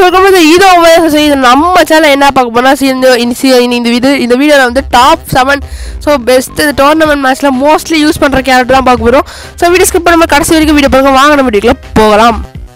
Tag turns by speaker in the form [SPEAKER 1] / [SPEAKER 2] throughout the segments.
[SPEAKER 1] welcome to இதோ so இது நம்ம சேனல் என்ன பார்க்க போனால் ஸோ இந்த இந்த சி- இந்த இது இந்த வீடியோவில் வந்து top seven so best tournament மேட்ச்சில் மோஸ்ட்லி யூஸ் பண்ணுற கேரக்டர் தான் பார்க்க போகிறோம் ஸோ வீடியோ ஸ்கிப் பண்ணாமல் கடைசி வரைக்கும் வீடியோ பாருங்க வாங்க நம்ம வீடியோக்குள்ள போகலாம்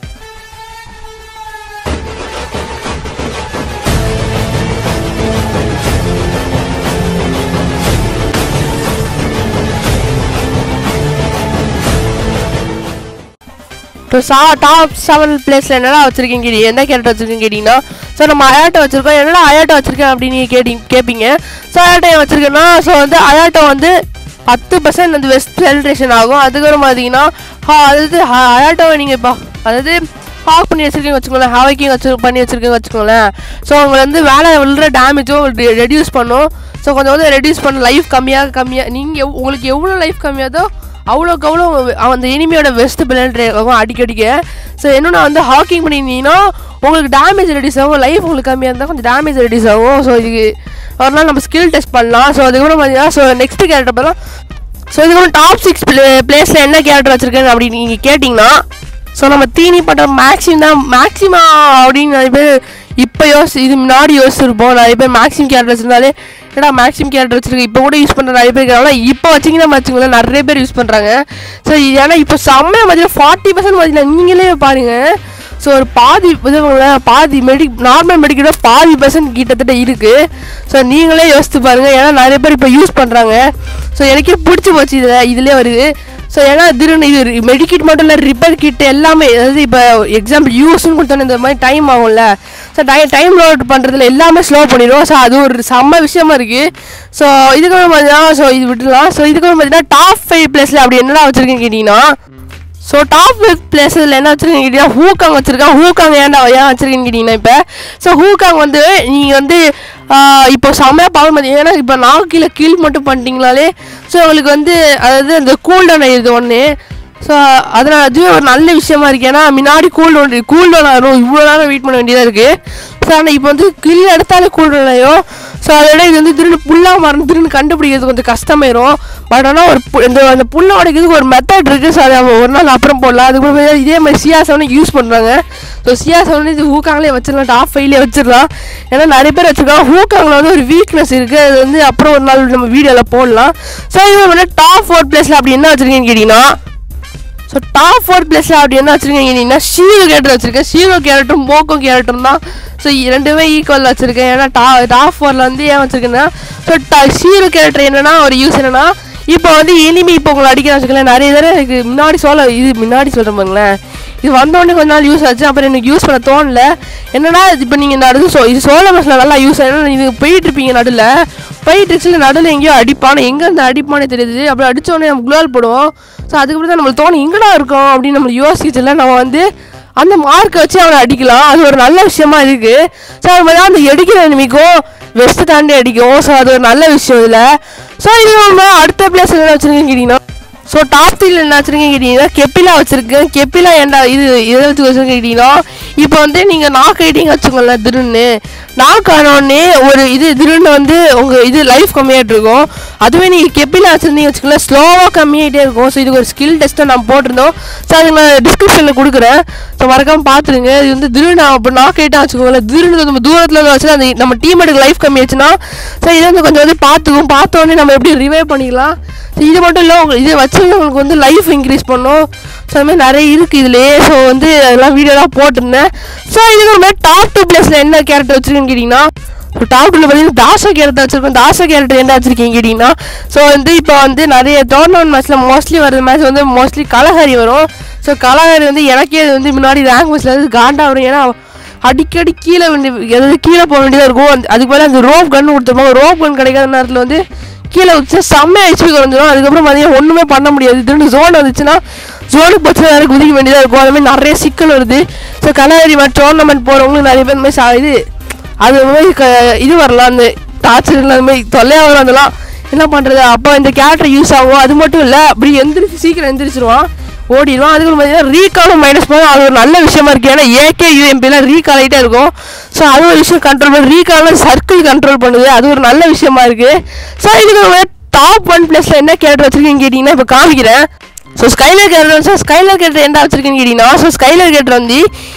[SPEAKER 1] இப்போ சா டாப் செவன் பிளேஸில் என்னடா வச்சிருக்கீங்க கேடி எந்த கேரக்டர் வச்சிருக்கீங்க கேட்டிங்கன்னா ஸோ நம்ம அயாட்டோ வச்சிருக்கோம் என்னடா அயாட்டோ வச்சிருக்கேன் அப்படின்னு நீங்கள் கேட்டி கேட்பீங்க ஸோ அயாட்டோ ஏன் வச்சிருக்கேன்னா ஸோ வந்து அயாட்டோ வந்து பத்து பர்சன்ட் வந்து வெஸ்ட் செலிப்ரேஷன் ஆகும் அதுக்கப்புறம் பார்த்தீங்கன்னா ஹா அதாவது ஹ- அயாட்டோவை நீங்கள் இப்போ அதாவது ஹாக் பண்ணி வச்சிருக்கீங்க வச்சுக்கோங்களேன் ஹாக்கிங் வச்சு பண்ணி வச்சிருக்கீங்க வச்சுக்கோங்களேன் ஸோ அவங்க வந்து வேலை விழுற டேமேஜும் ரெடியூஸ் பண்ணும் ஸோ கொஞ்சம் வந்து ரெடியூஸ் பண்ண லைஃப் கம்மியாக கம்மியாக நீங்கள் உங்களுக்கு எவ்வளோ லைஃப் கம்மியாதோ அவ்வளோக்கு அவ்வளோ அந்த எனிமியோட வெஸ்ட் பிளண்ட் ஆகும் அடிக்கடிக்க ஸோ என்னன்னா வந்து ஹாக்கிங் பண்ணியிருந்தீங்கன்னா உங்களுக்கு டேமேஜ் ரெடியூஸ் ஆகும் லைஃப் உங்களுக்கு கம்மியாக இருந்தால் கொஞ்சம் டேமேஜ் ரெடியூஸ் ஆகும் ஸோ இதுக்கு ஒரு நாள் நம்ம ஸ்கில் டெஸ்ட் பண்ணலாம் ஸோ அதுக்கப்புறம் பார்த்தீங்கன்னா ஸோ நெக்ஸ்ட் கேரக்டர் பார்த்தா ஸோ இதுக்கப்புறம் டாப் சிக்ஸ் பிளேஸில் என்ன கேரக்டர் வச்சுருக்கேன் அப்படின்னு நீங்கள் கேட்டிங்கன்னா ஸோ நம்ம தீனி பட்ட மேக்ஸிம் தான் மேக்ஸிமா அப்படின்னு நிறைய பேர் இப்போ யோசி இது முன்னாடி யோசிச்சிருப்போம் நிறைய பேர் மேக்ஸிம் கேரக்டர் வச்சிருந்தாலே ஏடா மேக்ஸிம் கேரக்டர் வச்சிருக்கு இப்போ கூட யூஸ் பண்ணுற நிறைய பேர் இருக்காங்க இப்போ வச்சிங்கன்னா வச்சுக்கோங்களேன் நிறைய பேர் யூஸ் பண்ணுறாங்க ஸோ ஏன்னா இப்போ செம்மையாக பார்த்தீங்கன்னா ஃபார்ட்டி பர்சன்ட் பார்த்தீங்கன்னா நீங்களே பாருங்கள் ஸோ ஒரு பாதி இது பாதி மெடி நார்மல் மெடிக்கலோட பாதி பர்சன்ட் கிட்டத்தட்ட இருக்குது ஸோ நீங்களே யோசித்து பாருங்கள் ஏன்னா நிறைய பேர் இப்போ யூஸ் பண்ணுறாங்க ஸோ எனக்கே பிடிச்சி போச்சு இதில் இதுலேயே வருது ஸோ ஏன்னா திடீர்னு இது மெடிக்கிட் மட்டும் இல்லை ரிப்பேர் கிட் எல்லாமே அதாவது இப்போ எக்ஸாம்பிள் யூஸ்னு கொடுத்தோன்னே இந்த மாதிரி டைம் ஆகும்ல ஸோ டை டைம் லோட் பண்ணுறதுல எல்லாமே ஸ்லோ பண்ணிடும் ஸோ அது ஒரு செம்ம விஷயமா இருக்குது ஸோ இதுக்கப்புறம் பார்த்தீங்கன்னா ஸோ இது விட்டுலாம் ஸோ இதுக்கப்புறம் பார்த்தீங்கன்னா டாப் ஃபைவ் பிளேஸில் அப்படி என்னடா வச்சுருக்கேன்னு கேட்டிங்கன்னா ஸோ டாப் பிளேஸில் என்ன வச்சுருக்கீங்க கேட்டிங்கன்னா ஹூகாங் வச்சுருக்கேன் ஹூகாங் ஏன்டா ஏன் வச்சுருக்கீங்கன்னு கேட்டிங்கன்னா இப்போ ஸோ ஹூகாங் வந்து நீங்கள் வந்து ஆஹ், இப்போ செம்மையாக பார்க்க முடியும் ஏன்னா இப்போ நான் கீழே கீழ் மட்டும் பண்ணிட்டீங்களாலே ஸோ உங்களுக்கு வந்து அதாவது அந்த கூல் டவுன் ஆயிடுது ஒன்று ஸோ அதனால் அதுவே ஒரு நல்ல விஷயமா இருக்குது ஏன்னா முன்னாடி கூல் டவுன் கூல் டவுன் ஆகும் இவ்வளோ நேரம் வெயிட் பண்ண வேண்டியதாக இருக்குது ஸோ ஆனால் இப்போ வந்து கில் எடுத்தாலே கூல் டவுன் ஆகும் ஸோ அதோட இது வந்து திரும்ப புல்லாக மறந்து திரும்ப கண்டுபிடிக்கிறது கொஞ்சம் கஷ்டமாயிரும் பட் ஆனால் ஒரு பு- இந்த அந்த புல்லை உடைக்கிறதுக்கு ஒரு மெத்தட் இருக்குது ஸோ அதை நம்ம ஒரு நாள் அப்புறம் போடலாம் அதுக்கப்புறம் இதே மாதிரி சியா செவனுக்கு யூஸ் பண்ணுறாங்க ஸோ சியா செவன் இது ஹூக்காங்லேயே வச்சிடலாம் டாப் ஃபைவ்லேயே வச்சிடலாம் ஏன்னா நிறைய பேர் வச்சிருக்காங்க ஹூக்காங்கில் வந்து ஒரு வீக்னஸ் இருக்குது அது வந்து அப்புறம் ஒரு நாள் நம்ம வீடியோவில் போடலாம் ஸோ இது வந்து டாப் ஃபோர் பிளேஸில் அப்படி என்ன வச்சுருக்கீங்கன்னு கேட்டிங்கன்னா ஸோ டாப் ஃபோர் பிளேஸில் அப்படி என்ன வச்சுருக்கீங்க கேட்டிங்கன்னா ஷீரோ கேரக்டர் வச்சுருக்கேன் ஷீரோ கேரக்டரும் போக்கோ கேரக்டரும் தான் ஸோ ரெண்டுமே ஈக்குவல் வச்சுருக்கேன் ஏன்னா டா டாப் ஃபோரில் வந்து ஏன் வச்சுருக்கேன்னா ஸோ டா ஷீரோ கேரக்டர் என்னன்னா ஒரு யூஸ் என்னன்னா இப்போ வந்து இனிமே இப்போ உங்களை அடிக்கிறேன் வச்சுக்கலாம் நிறைய தடவை எனக்கு முன்னாடி சொல்ல இது முன்னாடி சொல்கிறேன் பாருங்களேன் இது வந்தோடனே கொஞ்ச நாள் யூஸ் ஆச்சு அப்புறம் எனக்கு யூஸ் பண்ண தோணல என்னன்னா இப்போ நீங்கள் நடுவு சோ இது சோழ மசில் நல்லா யூஸ் ஆகும் இது போயிட்டு இருப்பீங்க நடுவில் போயிட்டு இருக்குல்ல நடுவில் எங்கேயோ அடிப்பான் எங்கேருந்து அடிப்பானே தெரியுது அப்படி அடிச்சோடனே நம்ம குளால் போடுவோம் ஸோ அதுக்கப்புறம் தான் நம்மளுக்கு தோணும் எங்கடா இருக்கும் அப்படின்னு நம்ம யோசிச்சல நம்ம வந்து அந்த மார்க்கை வச்சு அவனை அடிக்கலாம் அது ஒரு நல்ல விஷயமா இருக்கு ஸோ அது மாதிரி அந்த அடிக்கிற எனிமிக்கும் வெஸ்ட் தாண்டி அடிக்கும் ஸோ அது ஒரு நல்ல விஷயம் இதில் ஸோ இது நம்ம அடுத்த பிளேஸ் என்ன வச்சுருக்கீங்க கேட்டிங்கன்னா ஸோ டாப் த்ரீல என்ன வச்சுருக்கீங்க கேட்டிங்கன்னா கெப்பிலா வச்சுருக்கேன் கெப்பிலா ஏன்டா இது இதை வச்சு வச்சுருக்கேன் கேட்டிங்கன்னா இப்போ வந்து நீங்கள் நாக் ஐட்டிங் வச்சுக்கோங்களேன் திருன்னு நாக் ஆனோடனே ஒரு இது திருன்னு வந்து உங்கள் இது லைஃப் கம்மியாகிட்டு இருக்கும் அதுவே நீங்கள் கெப்பிலா வச்சுருந்தீங்க வச்சுக்கோங்களேன் ஸ்லோவாக கம்மியாகிட்டே இருக்கும் ஸோ இதுக்கு ஒரு ஸ்கில் டெஸ்ட்டை நம்ம போட்டிருந்தோம் ஸோ அது நான் டிஸ்கிரிப்ஷனில் கொடுக்குறேன் ஸோ மறக்காமல் பார்த்துருங்க இது வந்து திருன்னு இப்போ நாக் ஐட்டாக வச்சுக்கோங்களேன் திருன்னு நம்ம தூரத்தில் இருந்து வச்சு அந்த நம்ம டீமேட்டுக்கு லைஃப் கம்மியாச்சுன்னா ஸோ இதை வந்து கொஞ்சம் வந்து பார்த்துக்கும் பார்த்த உடனே நம்ம எப்படி ரிவைவ் பண்ணிக்கலாம் ஸோ இது மட்டும் இல்லை உங்களுக்கு இது வச்சுருந்தவங்களுக்கு வந்து லைஃப் இன்க்ரீஸ் பண்ணும் ஸோ அது மாதிரி நிறைய இருக்குது இதுலேயே ஸோ வந்து அதெல்லாம் வீடியோலாம் போட்டிருந்தேன் ஸோ இதுக்கு ஒரு மாதிரி டாப் டூ பிளேஸில் என்ன கேரக்டர் வச்சுருக்கேன்னு கேட்டிங்கன்னா ஸோ டாப் டூவில் பார்த்தீங்கன்னா தாசா கேரக்டர் வச்சுருக்கோம் தாசா கேரக்டர் என்ன வச்சுருக்கீங்க கேட்டிங்கன்னா ஸோ வந்து இப்போ வந்து நிறைய டோர்னமெண்ட் மேட்ச்சில் மோஸ்ட்லி வர மேட்ச் வந்து மோஸ்ட்லி கலஹரி வரும் ஸோ கலஹரி வந்து எனக்கே அது வந்து முன்னாடி ரேங்க் மேட்ச்சில் வந்து காண்டா வரும் ஏன்னா அடிக்கடி கீழே வேண்டி எதாவது கீழே போக வேண்டியதாக இருக்கும் அந்த- அதுக்கு மேலே அந்த ரோப் கன் கொடுத்துருப்பாங்க ரோப் கன் கிடைக்காத நேரத்தில் வந்து கீழே வச்சு செம்ம ஹெச்பி குறைஞ்சிரும் அதுக்கப்புறம் பார்த்தீங்கன்னா ஒன்றுமே பண்ண முடியாது திரும்ப ஜோன் வந்துச்சுன்னா ஜோனுக்கு போச்சு வேறு குதிக்க வேண்டியதாக இருக்கும் அது மாதிரி நிறைய சிக்கல் வருது ஸோ கலாரி மாதிரி டோர்னமெண்ட் போகிறவங்களுக்கு நிறைய பேர் இந்த மாதிரி சா- இது அது மாதிரி க இது வரலாம் அந்த டார்ச்சர் அந்த மாதிரி தொல்லையாக வரும் அதெல்லாம் என்ன பண்ணுறது அப்போ இந்த கேரக்டர் யூஸ் ஆகும் அது மட்டும் இல்லை அப்படி எந்திரிச்சு சீக்கிரம் எந்திரிச்சிருவான் ஓடிடுவான் அதுக்கு பார்த்தீங்கன்னா ரீகாலும் மைனஸ் பண்ண அது ஒரு நல்ல விஷயமா இருக்கு ஏன்னா ஏகே யூஎம்பிலாம் ரீகால் ஆகிட்டே இருக்கும் ஸோ அது ஒரு விஷயம் கண்ட்ரோல் பண்ணி ரீகாலில் சர்க்கிள் கண்ட்ரோல் பண்ணுது அது ஒரு நல்ல விஷயமா இருக்கு ஸோ இதுக்கு டாப் ஒன் பிளேஸில் என்ன கேரக்டர் வச்சிருக்கீங்கன்னு கேட்டிங்கன்னா இப்போ காமிக்கிறேன் ஸோ ஸ்கைலர் கேரக்டர் வந்து ஸ்கைலர் கேரக்டர் என்ன வச்சிருக்கேன்னு கேட்டிங்கன்னா ஸோ ஸ்கைலர் கேரக்டர் வந்து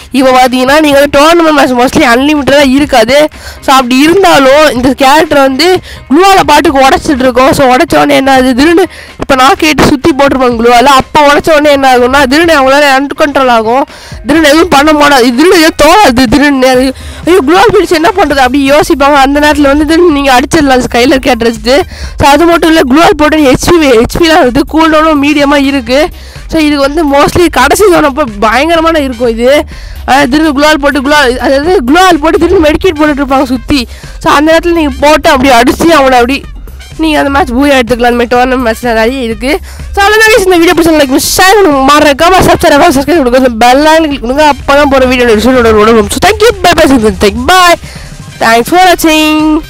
[SPEAKER 1] இப்போ பார்த்தீங்கன்னா நீங்கள் வந்து டோர்னமெண்ட் மேட்ச் மோஸ்ட்லி அன்லிமிட்டடாக இருக்காது ஸோ அப்படி இருந்தாலும் இந்த கேரக்டர் வந்து குளூவால் பாட்டுக்கு உடச்சிட்டு இருக்கோம் ஸோ உடச்ச உடனே என்ன ஆகுது திடீர்னு இப்போ நான் கேட்டு சுற்றி போட்டிருப்பாங்க குளூவால் அப்போ உடச்ச உடனே என்ன ஆகும்னா திடீர்னு அவங்களால அன்கண்ட்ரோல் ஆகும் திடீர்னு எதுவும் பண்ண மாட்டாது திடீர்னு எதுவும் தோணாது திடீர்னு அது, ஐயோ குளோவால் பிடிச்சி என்ன பண்ணுறது அப்படி யோசிப்பாங்க அந்த நேரத்தில் வந்து திடீர்னு நீங்கள் அடிச்சிடலாம் கையில் கேட்டுருச்சு ஸோ அது மட்டும் இல்லை குளோவால் போட்டு ஹெச்பி ஹெச்பிலாம் இருக்குது கூல் டவுனும் மீடியமாக இருக்குது ஸோ இதுக்கு வந்து மோஸ்ட்லி கடைசி தோணப்போ பயங்கரமான இருக்கும் இது அதாவது திடீர்னு குளோவால் போட்டு குளோவால் அதாவது குளோவால் போட்டு திடீர்னு மெடிக்கேட் போட்டுட்டு இருப்பாங்க சுற்றி ஸோ அந்த நேரத்தில் நீங்கள் போட்டு அப்படி அடிச்சு அவங்கள அப்படி நீங்கள் அந்த மேட்ச் பூயா எடுத்துக்கலாம் அந்த மாதிரி டோர்னமெண்ட் மேட்ச் நிறைய இருக்குது ஸோ அவ்வளோதான் guys, இந்த வீடியோ பிடிச்ச லைக் ஷேர் பண்ணுங்க மறக்காம சப்ஸ்கிரைப் சப்ஸ்கிரைப் கொடுங்க பெல்லாம் கிளிக் பண்ணுங்க அப்போ தான் போகிற video so thank you bye bye thank bye thanks for வாட்சிங்